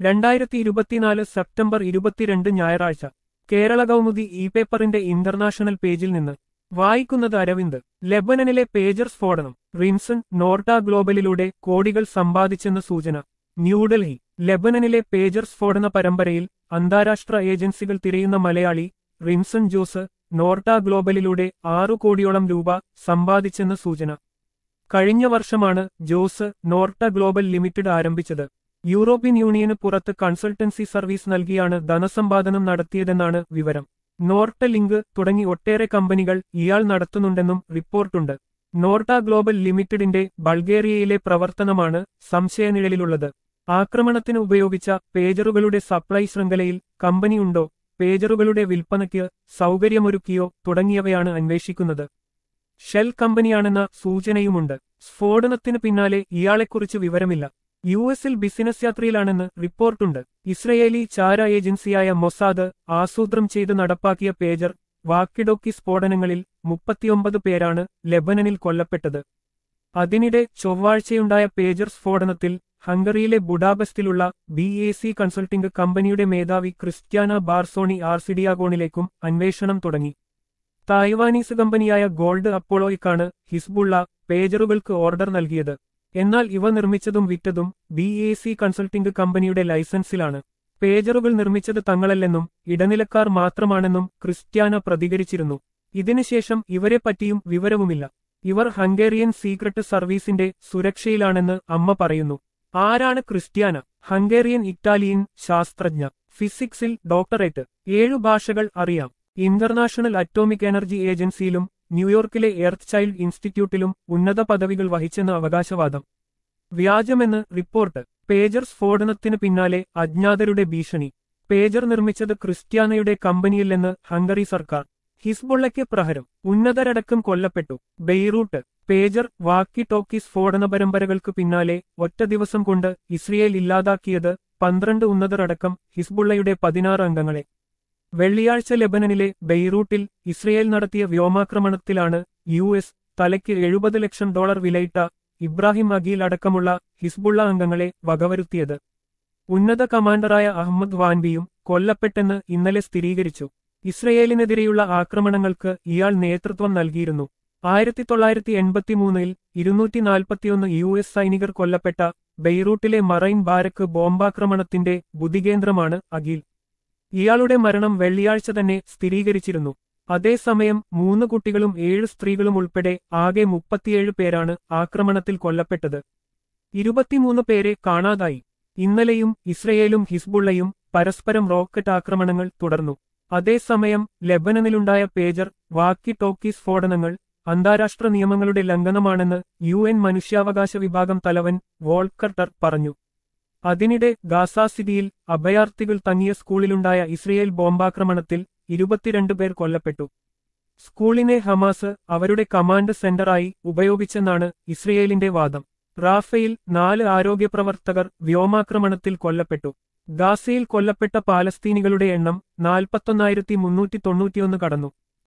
രണ്ടായിരത്തി ഇരുപത്തിനാല് സെപ്റ്റംബർ ഇരുപത്തിരണ്ട് ഞായറാഴ്ച കേരള കൗമുദി ഇ പേപ്പറിന്റെ ഇന്റർനാഷണൽ പേജിൽ നിന്ന് വായിക്കുന്നത് അരവിന്ദ് ലെബനനിലെ പേജർ സ്ഫോടനം റിൻസൺ നോർട്ട ഗ്ലോബലിലൂടെ കോടികൾ സമ്പാദിച്ചെന്ന് സൂചന ന്യൂഡൽഹി ലെബനനിലെ പേജർ സ്ഫോടന പരമ്പരയിൽ അന്താരാഷ്ട്ര ഏജൻസികൾ തിരയുന്ന മലയാളി റിൻസൺ ജോസ് നോർട്ട ഗ്ലോബലിലൂടെ ആറു കോടിയോളം രൂപ സമ്പാദിച്ചെന്ന് സൂചന കഴിഞ്ഞ വർഷമാണ് ജോസ് നോർട്ട ഗ്ലോബൽ ലിമിറ്റഡ് ആരംഭിച്ചത് യൂറോപ്യൻ യൂണിയന് പുറത്ത് കൺസൾട്ടൻസി സർവീസ് നൽകിയാണ് ധനസമ്പാദനം നടത്തിയതെന്നാണ് വിവരം നോർട്ട ലിങ്ക് തുടങ്ങി ഒട്ടേറെ കമ്പനികൾ ഇയാൾ നടത്തുന്നുണ്ടെന്നും റിപ്പോർട്ടുണ്ട് നോർട്ട ഗ്ലോബൽ ലിമിറ്റഡിന്റെ ബൾഗേറിയയിലെ പ്രവർത്തനമാണ് സംശയനിഴലിലുള്ളത് ആക്രമണത്തിന് ഉപയോഗിച്ച പേജറുകളുടെ സപ്ലൈ ശൃംഖലയിൽ കമ്പനിയുണ്ടോ പേജറുകളുടെ വിൽപ്പനയ്ക്ക് സൗകര്യമൊരുക്കിയോ തുടങ്ങിയവയാണ് അന്വേഷിക്കുന്നത് ഷെൽ കമ്പനിയാണെന്ന സൂചനയുമുണ്ട് സ്ഫോടനത്തിന് പിന്നാലെ ഇയാളെക്കുറിച്ച് വിവരമില്ല യു എസിൽ ബിസിനസ് യാത്രയിലാണെന്ന് റിപ്പോർട്ടുണ്ട് ഇസ്രയേലി ചാര ഏജൻസിയായ മൊസാദ് ആസൂത്രം ചെയ്ത് നടപ്പാക്കിയ പേജർ വാക്കിഡോക്കി സ്ഫോടനങ്ങളിൽ മുപ്പത്തിയൊമ്പത് പേരാണ് ലെബനനിൽ കൊല്ലപ്പെട്ടത് അതിനിടെ ചൊവ്വാഴ്ചയുണ്ടായ പേജർ സ്ഫോടനത്തിൽ ഹംഗറിയിലെ ബുഡാബസ്റ്റിലുള്ള ബി എ സി കൺസൾട്ടിംഗ് കമ്പനിയുടെ മേധാവി ക്രിസ്ത്യാന ബാർസോണി ആർസിഡിയാഗോണിലേക്കും അന്വേഷണം തുടങ്ങി തായ്വാനീസ് കമ്പനിയായ ഗോൾഡ് അപ്പോളോയ്ക്കാണ് ഹിസ്ബുള്ള പേജറുകൾക്ക് ഓർഡർ നൽകിയത് എന്നാൽ ഇവ നിർമ്മിച്ചതും വിറ്റതും ബി എ സി കൺസൾട്ടിംഗ് കമ്പനിയുടെ ലൈസൻസിലാണ് പേജറുകൾ നിർമ്മിച്ചത് തങ്ങളല്ലെന്നും ഇടനിലക്കാർ മാത്രമാണെന്നും ക്രിസ്ത്യാന പ്രതികരിച്ചിരുന്നു ഇതിനുശേഷം ഇവരെപ്പറ്റിയും വിവരവുമില്ല ഇവർ ഹംഗേറിയൻ സീക്രട്ട് സർവീസിന്റെ സുരക്ഷയിലാണെന്ന് അമ്മ പറയുന്നു ആരാണ് ക്രിസ്ത്യാന ഹംഗേറിയൻ ഇറ്റാലിയൻ ശാസ്ത്രജ്ഞ ഫിസിക്സിൽ ഡോക്ടറേറ്റ് ഏഴു ഭാഷകൾ അറിയാം ഇന്റർനാഷണൽ അറ്റോമിക് എനർജി ഏജൻസിയിലും ന്യൂയോർക്കിലെ എർത്ത് ചൈൽഡ് ഇൻസ്റ്റിറ്റ്യൂട്ടിലും ഉന്നത പദവികൾ വഹിച്ചെന്ന് അവകാശവാദം വ്യാജമെന്ന് റിപ്പോർട്ട് പേജർ സ്ഫോടനത്തിന് പിന്നാലെ അജ്ഞാതരുടെ ഭീഷണി പേജർ നിർമ്മിച്ചത് ക്രിസ്ത്യാനയുടെ കമ്പനിയില്ലെന്ന് ഹംഗറി സർക്കാർ ഹിസ്ബുള്ളയ്ക്ക് പ്രഹരം ഉന്നതരടക്കം കൊല്ലപ്പെട്ടു ബെയ്റൂട്ട് പേജർ വാക്കി ടോക്കി സ്ഫോടന പരമ്പരകൾക്ക് പിന്നാലെ ഒറ്റ ദിവസം കൊണ്ട് ഇസ്രയേൽ ഇല്ലാതാക്കിയത് പന്ത്രണ്ട് ഉന്നതരടക്കം ഹിസ്ബുള്ളയുടെ പതിനാറ് അംഗങ്ങളെ വെള്ളിയാഴ്ച ലെബനനിലെ ബെയ്റൂട്ടിൽ ഇസ്രയേൽ നടത്തിയ വ്യോമാക്രമണത്തിലാണ് യു എസ് തലയ്ക്ക് എഴുപത് ലക്ഷം ഡോളർ വിലയിട്ട ഇബ്രാഹിം അഗീൽ അടക്കമുള്ള ഹിസ്ബുള്ള അംഗങ്ങളെ വകവരുത്തിയത് ഉന്നത കമാൻഡറായ അഹമ്മദ് വാൻബിയും കൊല്ലപ്പെട്ടെന്ന് ഇന്നലെ സ്ഥിരീകരിച്ചു ഇസ്രയേലിനെതിരെയുള്ള ആക്രമണങ്ങൾക്ക് ഇയാൾ നേതൃത്വം നൽകിയിരുന്നു ആയിരത്തി തൊള്ളായിരത്തി എൺപത്തിമൂന്നിൽ ഇരുന്നൂറ്റി നാൽപ്പത്തിയൊന്ന് യു എസ് സൈനികർ കൊല്ലപ്പെട്ട ബെയ്റൂട്ടിലെ മറൈൻ ബാരക്ക് ബോംബാക്രമണത്തിന്റെ ബുദ്ധികേന്ദ്രമാണ് അഗീൽ ഇയാളുടെ മരണം വെള്ളിയാഴ്ച തന്നെ സ്ഥിരീകരിച്ചിരുന്നു അതേസമയം മൂന്ന് കുട്ടികളും ഏഴ് സ്ത്രീകളും ഉൾപ്പെടെ ആകെ മുപ്പത്തിയേഴ് പേരാണ് ആക്രമണത്തിൽ കൊല്ലപ്പെട്ടത് ഇരുപത്തിമൂന്ന് പേരെ കാണാതായി ഇന്നലെയും ഇസ്രയേലും ഹിസ്ബുള്ളയും പരസ്പരം റോക്കറ്റ് ആക്രമണങ്ങൾ തുടർന്നു അതേസമയം ലെബനനിലുണ്ടായ പേജർ വാക്കി ടോക്കി സ്ഫോടനങ്ങൾ അന്താരാഷ്ട്ര നിയമങ്ങളുടെ ലംഘനമാണെന്ന് യു എൻ മനുഷ്യാവകാശ വിഭാഗം തലവൻ വോൾക്കർട്ടർ പറഞ്ഞു അതിനിടെ ഗാസ സിറ്റിയിൽ അഭയാർത്ഥികൾ തങ്ങിയ സ്കൂളിലുണ്ടായ ഇസ്രയേൽ ബോംബാക്രമണത്തിൽ ഇരുപത്തിരണ്ട് പേർ കൊല്ലപ്പെട്ടു സ്കൂളിനെ ഹമാസ് അവരുടെ കമാൻഡ് സെന്ററായി ഉപയോഗിച്ചെന്നാണ് ഇസ്രയേലിന്റെ വാദം റാഫയിൽ നാല് ആരോഗ്യപ്രവർത്തകർ വ്യോമാക്രമണത്തിൽ കൊല്ലപ്പെട്ടു ഗാസയിൽ കൊല്ലപ്പെട്ട പാലസ്തീനികളുടെ എണ്ണം നാൽപ്പത്തൊന്നായിരത്തി മുന്നൂറ്റി തൊണ്ണൂറ്റിയൊന്ന് കടന്നു